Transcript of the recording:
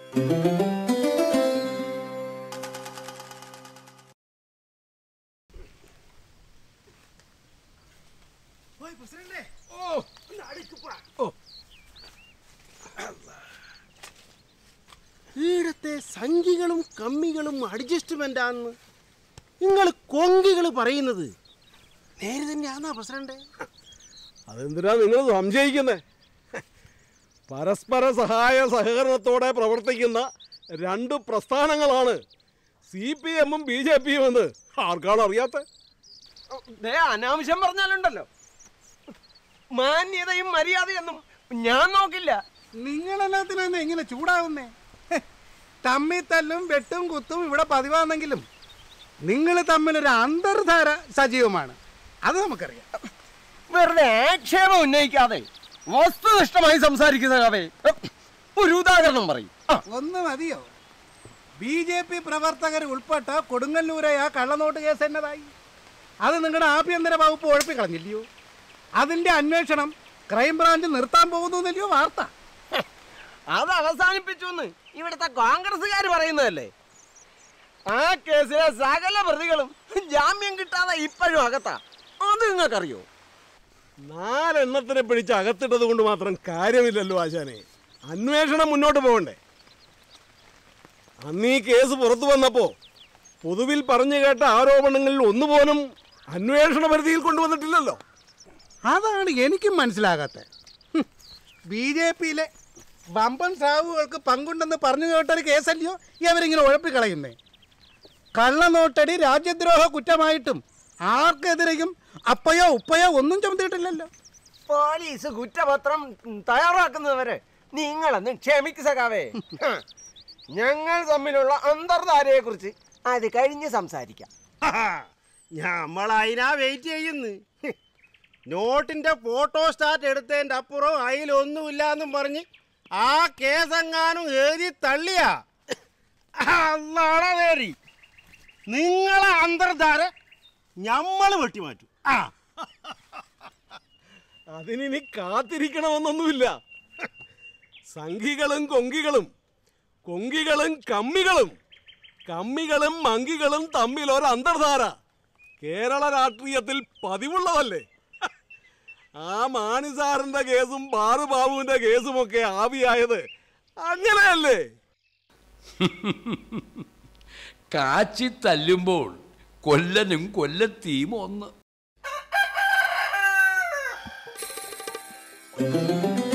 ഈടത്തെ സംഖ്യകളും കമ്മികളും അഡ്ജസ്റ്റ്മെന്റ് ആണെന്ന് നിങ്ങൾ കൊങ്കികൾ പറയുന്നത് നേരെ തന്നെയാണോ പ്രസിഡന്റ് അതെന്തിനാ നിങ്ങൾ സംശയിക്കുന്നേ പരസ്പര സഹായ സഹകരണത്തോടെ പ്രവർത്തിക്കുന്ന രണ്ട് പ്രസ്ഥാനങ്ങളാണ് സി പി എമ്മും ബി ജെ പിയും എന്ന് ആർക്കാണ് അറിയാത്ത ദേ അനാവശ്യം പറഞ്ഞാലുണ്ടല്ലോ മാന്യതയും മര്യാദയൊന്നും ഞാൻ നോക്കില്ല നിങ്ങളെല്ലാത്തിനാണ് ഇങ്ങനെ ചൂടാവുന്നേ ഹെ, തമ്മിൽ തല്ലും വെട്ടും കുത്തും ഇവിടെ പതിവാണെങ്കിലും നിങ്ങൾ തമ്മിലൊരു അന്തർധാര സജീവമാണ് അത് നമുക്കറിയാം വെറുതെ ആക്ഷേപം ഉന്നയിക്കാതെ വസ്തുനിഷ്ഠമായി സംസാരിക്കുന്ന കവേ ഒരു ഉദാഹരണം പറയും ആ, ഒന്ന് മതിയോ ബി ജെ പി പ്രവർത്തകർ ഉൾപ്പെട്ട കൊടുങ്ങല്ലൂരെ ആ കള്ളനോട്ട് കേസ് എന്നതായി അത് നിങ്ങളുടെ ആഭ്യന്തര വകുപ്പ് ഉഴപ്പിക്കളഞ്ഞില്ലയോ അതിന്റെ അന്വേഷണം ക്രൈംബ്രാഞ്ച് നിർത്താൻ പോകുന്നില്ലയോ വാർത്ത അത് അവസാനിപ്പിച്ചു എന്ന് ഇവിടുത്തെ കോൺഗ്രസ്സുകാർ പറയുന്നതല്ലേ ആ കേസിലെ സകല പ്രതികളും ജാമ്യം കിട്ടാതെ ഇപ്പോഴും അകത്താ അത് നിങ്ങൾക്കറിയോ നാലെണ്ണത്തിനെ പിടിച്ച് അകത്തിട്ടത് കൊണ്ട് മാത്രം കാര്യമില്ലല്ലോ ആശാനെ അന്വേഷണം മുന്നോട്ട് പോകണ്ടേ അന്ന് ഈ കേസ് പുറത്തു വന്നപ്പോ പൊതുവിൽ പറഞ്ഞു കേട്ട ആരോപണങ്ങളിൽ ഒന്നുപോലും അന്വേഷണ പരിധിയിൽ കൊണ്ടുവന്നിട്ടില്ലല്ലോ അതാണ് എനിക്കും മനസ്സിലാകാത്തത് ബി ജെ പിയിലെ വമ്പൻ സാവുകൾക്ക് പങ്കുണ്ടെന്ന് പറഞ്ഞു കേട്ടൊരു കേസല്ലയോ ഇവരിങ്ങനെ ഉഴപ്പിക്കളയുന്നേ കള്ളനോട്ടടി രാജ്യദ്രോഹ കുറ്റമായിട്ടും ആർക്കെതിരെയും അപ്പയോ ഉപ്പയോ ഒന്നും ചുമത്തിയിട്ടില്ലല്ലോ പോലീസ് കുറ്റപത്രം തയ്യാറാക്കുന്നവരെ നിങ്ങളെന്ന് ക്ഷമിക്ക് സഖാവേ ഹ. ഞങ്ങൾ തമ്മിലുള്ള അന്തർധാരയെ കുറിച്ച് അത് കഴിഞ്ഞ് സംസാരിക്കാം നമ്മൾ അതിനാ വെയിറ്റ് ചെയ്യുന്നു നോട്ടിന്റെ ഫോട്ടോ സ്റ്റാറ്റ് എടുത്തതിന്റെ അപ്പുറം അതിലൊന്നുമില്ല എന്നും പറഞ്ഞ് ആ കേസെങ്ങാനും എഴുതി തള്ളിയാ അള്ളാടേറി നിങ്ങളെ അന്തർധാര ഞമ്മൾ വെട്ടിമാറ്റും ആ അതിനി കാത്തിരിക്കണമെന്നൊന്നുമില്ല സംഘികളും കൊങ്കികളും കൊങ്കികളും കമ്മികളും കമ്മികളും മങ്കികളും തമ്മിൽ ഒരു അന്തർധാര കേരള രാഷ്ട്രീയത്തിൽ പതിവുള്ളതല്ലേ ആ മാണിസാറിന്റെ കേസും ബാറുബാബുവിന്റെ കേസുമൊക്കെ ആവിയായത് അങ്ങനെയല്ലേ കാച്ചി തല്ലുമ്പോൾ കൊല്ലനും കൊല്ലത്തീം ഒന്ന്